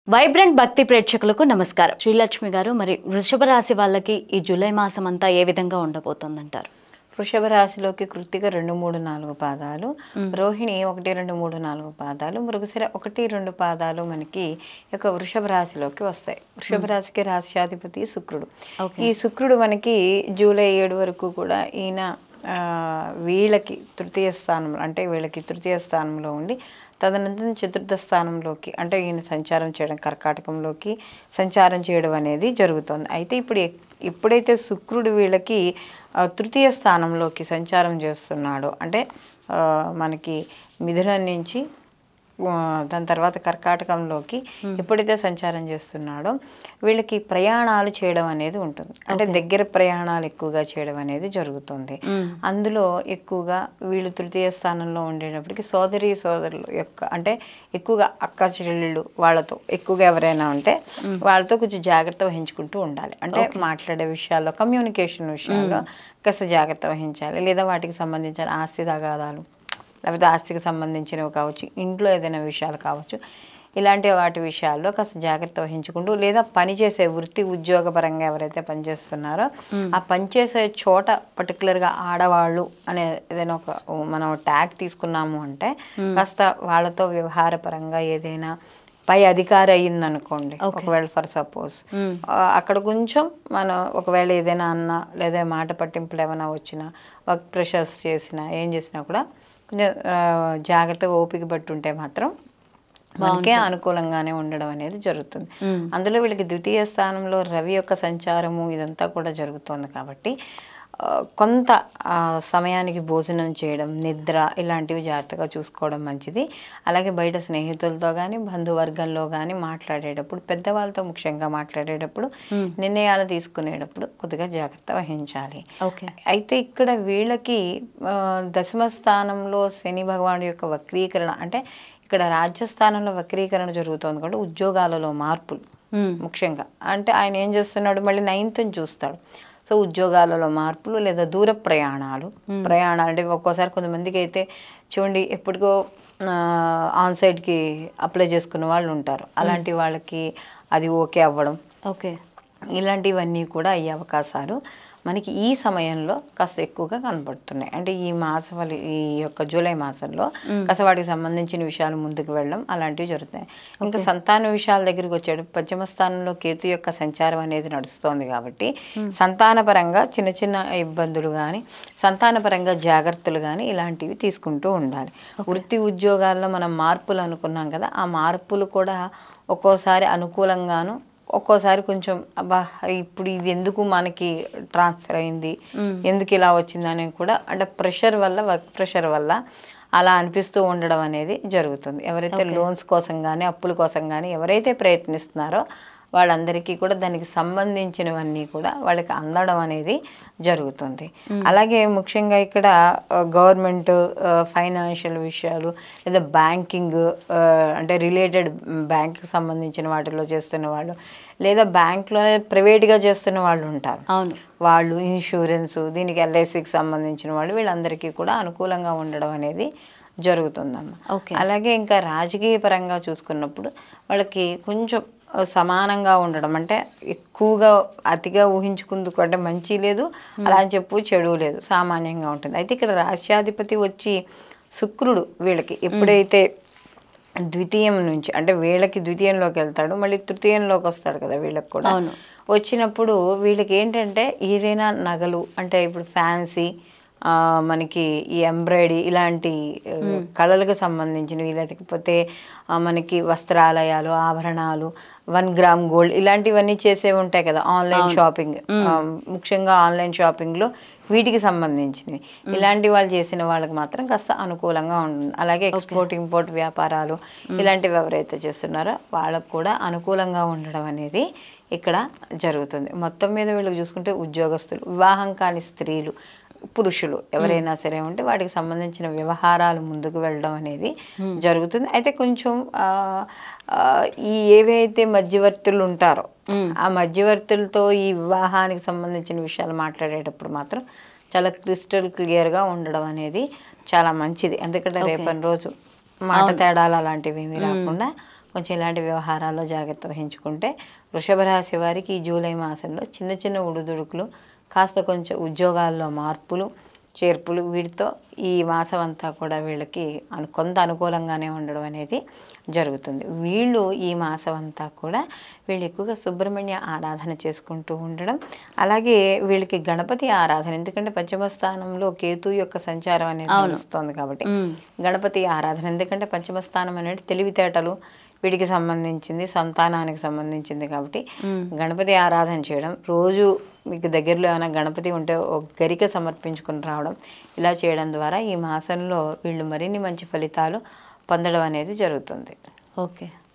Vibrant భక్తి ప్రేక్షకులకు నమస్కారం శ్రీలక్ష్మి గారు మరి వృషభ రాశి వాళ్ళకి ఈ జూలై మాసం అంతా ఏ విధంగా ఉండబోతుందంటారు వృషభ రాశిలోకి కృత్తిక రెండు మూడు నాలుగు పాదాలు రోహిణి ఒకటి రెండు మూడు నాలుగు పాదాలు మృగశిర ఒకటి రెండు పాదాలు మనకి ఈ యొక్క వృషభ రాశిలోకి వస్తాయి వృషభ రాశికి రాశ్యాధిపతి శుక్రుడు ఈ శుక్రుడు మనకి జూలై ఏడు వరకు కూడా ఈయన ఆ, వీళ్ళకి తృతీయ స్థానంలో అంటే వీళ్ళకి తృతీయ స్థానంలో ఉండి తదనంతరం చతుర్థ స్థానంలోకి అంటే ఈయన సంచారం చేయడం కర్కాటకంలోకి సంచారం చేయడం అనేది జరుగుతుంది అయితే ఇప్పుడు ఎక్- ఎప్పుడైతే శుక్రుడు వీళ్ళకి ఆ, తృతీయ స్థానంలోకి సంచారం చేస్తున్నాడో అంటే ఆ, మనకి మిథునం నుంచి ఆ, దాని తర్వాత కర్కాటకంలోకి ఎప్పుడైతే సంచారం చేస్తున్నాడో వీళ్ళకి ప్రయాణాలు చేయడం అనేది ఉంటుంది అంటే దగ్గర ప్రయాణాలు ఎక్కువగా చేయడం అనేది జరుగుతుంది అందులో ఎక్కువగా వీళ్ళు తృతీయ స్థానంలో ఉండేటప్పటికి సోదరి సోదరులు యొక్క అంటే ఎక్కువగా అక్క చెల్లెళ్ళు వాళ్ళతో ఎక్కువగా ఎవరైనా ఉంటే వాళ్ళతో కొంచెం జాగ్రత్త వహించుకుంటూ ఉండాలి అంటే మాట్లాడే విషయాల్లో కమ్యూనికేషన్ విషయాల్లో కాస్త జాగ్రత్త వహించాలి లేదా వాటికి సంబంధించిన ఆస్తి తగాదాలు లేకపోతే ఆస్తికి సంబంధించినవి కావచ్చు ఇంట్లో ఏదైనా విషయాలు కావచ్చు ఇలాంటి వాటి విషయాల్లో కాస్త జాగ్రత్త వహించుకుంటూ లేదా పనిచేసే వృత్తి ఉద్యోగపరంగా ఎవరైతే పనిచేస్తున్నారో ఆ పనిచేసే చోట పర్టికులర్గా ఆడవాళ్ళు అనే ఏదైనా ఒక మనం ట్యాగ్ తీసుకున్నాము అంటే కాస్త వాళ్ళతో వ్యవహారపరంగా ఏదైనా పై అధికారి అయ్యిందనుకోండి ఒకవేళ ఫర్ సపోజ్ అక్కడ కొంచెం మనం ఒకవేళ ఏదైనా అన్నా లేదా మాట పట్టింపులు ఏమైనా వచ్చినా వర్క్ ప్రెషర్స్ చేసినా ఏం చేసినా కూడా కొంచెం ఆ, జాగ్రత్తగా ఓపిక పట్టుంటే మాత్రం మనకే అనుకూలంగానే ఉండడం అనేది జరుగుతుంది అందులో వీళ్ళకి ద్వితీయ స్థానంలో రవి యొక్క సంచారము ఇదంతా కూడా జరుగుతోంది కాబట్టి ఆ, కొంత ఆ, సమయానికి భోజనం చేయడం నిద్ర ఇలాంటివి జాగ్రత్తగా చూసుకోవడం మంచిది అలాగే బయట స్నేహితులతో కానీ బంధువర్గంలో కానీ మాట్లాడేటప్పుడు పెద్దవాళ్ళతో ముఖ్యంగా మాట్లాడేటప్పుడు నిర్ణయాలు తీసుకునేటప్పుడు కొద్దిగా జాగ్రత్త వహించాలి ఓకే అయితే ఇక్కడ వీళ్ళకి ఆ, దశమ స్థానంలో శని భగవానుడి యొక్క వక్రీకరణ అంటే ఇక్కడ రాజ్యస్థానంలో వక్రీకరణ జరుగుతోంది కాబట్టి ఉద్యోగాలలో మార్పులు ముఖ్యంగా అంటే ఆయన ఏం చేస్తున్నాడు మళ్ళీ నైన్త్ని చూస్తాడు సో ఉద్యోగాలలో మార్పులు లేదా దూర ప్రయాణాలు ప్రయాణాలు అంటే ఒక్కోసారి కొంతమందికి అయితే చూడండి ఎప్పటికో ఆన్ సైడ్కి అప్లై చేసుకున్న వాళ్ళు ఉంటారు అలాంటి వాళ్ళకి అది ఓకే అవ్వడం ఓకే ఇలాంటివన్నీ కూడా అయ్యే అవకాశాలు మనకి ఈ సమయంలో కాస్త ఎక్కువగా కనబడుతున్నాయి అంటే ఈ మాస ఫలి ఈ యొక్క జూలై మాసంలో కాస్త వాటికి సంబంధించిన విషయాలు ముందుకు వెళ్ళడం అలాంటివి జరుగుతాయి ఇంకా సంతాన విషయాల దగ్గరికి వచ్చాడు పశ్చిమ స్థానంలో కేతు యొక్క సంచారం అనేది నడుస్తోంది కాబట్టి సంతానపరంగా చిన్న చిన్న ఇబ్బందులు కానీ సంతానపరంగా జాగ్రత్తలు కానీ ఇలాంటివి తీసుకుంటూ ఉండాలి వృత్తి ఉద్యోగాల్లో మనం మార్పులు అనుకున్నాం కదా ఆ మార్పులు కూడా ఒక్కోసారి అనుకూలంగాను ఒక్కోసారి కొంచెం అబ్బా ఇప్పుడు ఇది ఎందుకు మనకి ట్రాన్స్ఫర్ అయింది ఎందుకు ఇలా వచ్చింది అనేది కూడా అంటే ప్రెషర్ వల్ల వర్క్ ప్రెషర్ వల్ల అలా అనిపిస్తూ ఉండడం అనేది జరుగుతుంది ఎవరైతే లోన్స్ కోసం కానీ అప్పుల కోసం కానీ ఎవరైతే ప్రయత్నిస్తున్నారో వాళ్ళందరికీ కూడా దానికి సంబంధించినవన్నీ కూడా వాళ్ళకి అందడం అనేది జరుగుతుంది అలాగే ముఖ్యంగా ఇక్కడ గవర్నమెంట్ ఫైనాన్షియల్ విషయాలు లేదా బ్యాంకింగ్ అంటే రిలేటెడ్ బ్యాంక్కి సంబంధించిన వాటిలో చేస్తున్న వాళ్ళు లేదా బ్యాంక్లోనే ప్రైవేట్గా చేస్తున్న వాళ్ళు ఉంటారు అవును వాళ్ళు ఇన్సూరెన్స్ దీనికి ఎల్ఐసికి సంబంధించిన వాళ్ళు వీళ్ళందరికీ కూడా అనుకూలంగా ఉండడం అనేది జరుగుతుందమ్మ ఓకే. అలాగే ఇంకా రాజకీయ పరంగా చూసుకున్నప్పుడు వాళ్ళకి కొంచెం ఆ, సమానంగా ఉండడం అంటే ఎక్కువగా అతిగా ఊహించుకుందుకు అంటే మంచి లేదు అలా అని చెప్పు చెడు లేదు సామాన్యంగా ఉంటుంది అయితే ఇక్కడ రాష్ట్రాధిపతి వచ్చి శుక్రుడు వీళ్ళకి ఎప్పుడైతే ద్వితీయం నుంచి అంటే వీళ్ళకి ద్వితీయంలోకి వెళ్తాడు మళ్ళీ తృతీయంలోకి వస్తాడు కదా వీళ్ళకి కూడా అవును. వచ్చినప్పుడు వీళ్ళకి ఏంటంటే ఏదైనా నగలు అంటే ఇప్పుడు ఫ్యాన్సీ ఆ, మనకి ఈ ఎంబ్రాయిడరీ ఇలాంటి ఆ, కళలకు సంబంధించినవి లేకపోతే ఆ, మనకి వస్త్రాలయాలు ఆభరణాలు వన్ గ్రామ్ గోల్డ్ ఇలాంటివన్నీ చేసే ఉంటాయి కదా ఆన్లైన్ షాపింగ్ ఆ, ముఖ్యంగా ఆన్లైన్ షాపింగ్లో వీటికి సంబంధించినవి ఇలాంటి వాళ్ళు చేసిన వాళ్ళకి మాత్రం కాస్త అనుకూలంగా ఉంటుంది అలాగే ఎక్స్పోర్ట్ ఇంపోర్ట్ వ్యాపారాలు ఇలాంటివి ఎవరైతే చేస్తున్నారో వాళ్ళకు కూడా అనుకూలంగా ఉండడం అనేది ఇక్కడ జరుగుతుంది మొత్తం మీద వీళ్ళకి చూసుకుంటే ఉద్యోగస్తులు వివాహం కాని స్త్రీలు పురుషులు ఎవరైనా సరే ఉంటే వాటికి సంబంధించిన వ్యవహారాలు ముందుకు వెళ్ళడం అనేది జరుగుతుంది అయితే కొంచెం ఆ, ఆ, ఈ ఏవైతే మధ్యవర్తులు ఉంటారో ఆ మధ్యవర్తులతో ఈ వివాహానికి సంబంధించిన విషయాలు మాట్లాడేటప్పుడు మాత్రం చాలా క్రిస్టల్ క్లియర్గా ఉండడం అనేది చాలా మంచిది ఎందుకంటే రేపటి రోజు మాట తేడాలు అలాంటివి ఏమీ రాకుండా కొంచెం ఇలాంటి వ్యవహారాల్లో జాగ్రత్త వహించుకుంటే వృషభ రాశి వారికి ఈ జూలై మాసంలో చిన్న చిన్న ఉడుదుడుకులు కాస్త కొంచెం ఉద్యోగాల్లో మార్పులు చేర్పులు వీటితో ఈ మాసం అంతా కూడా వీళ్ళకి అను కొంత అనుకూలంగానే ఉండడం అనేది జరుగుతుంది వీళ్ళు ఈ మాసం అంతా కూడా వీళ్ళు ఎక్కువగా సుబ్రహ్మణ్య ఆరాధన చేసుకుంటూ ఉండడం అలాగే వీళ్ళకి గణపతి ఆరాధన ఎందుకంటే పంచమ స్థానంలో కేతు యొక్క సంచారం అనేది నడుస్తోంది కాబట్టి గణపతి ఆరాధన ఎందుకంటే పంచమ స్థానం అనేది తెలివితేటలు వీటికి సంబంధించింది సంతానానికి సంబంధించింది కాబట్టి గణపతి ఆరాధన చేయడం రోజు మీకు దగ్గరలో ఏమైనా గణపతి ఉంటే ఒక గరిక సమర్పించుకుని రావడం ఇలా చేయడం ద్వారా ఈ మాసంలో వీళ్ళు మరిన్ని మంచి ఫలితాలు పొందడం అనేది జరుగుతుంది ఓకే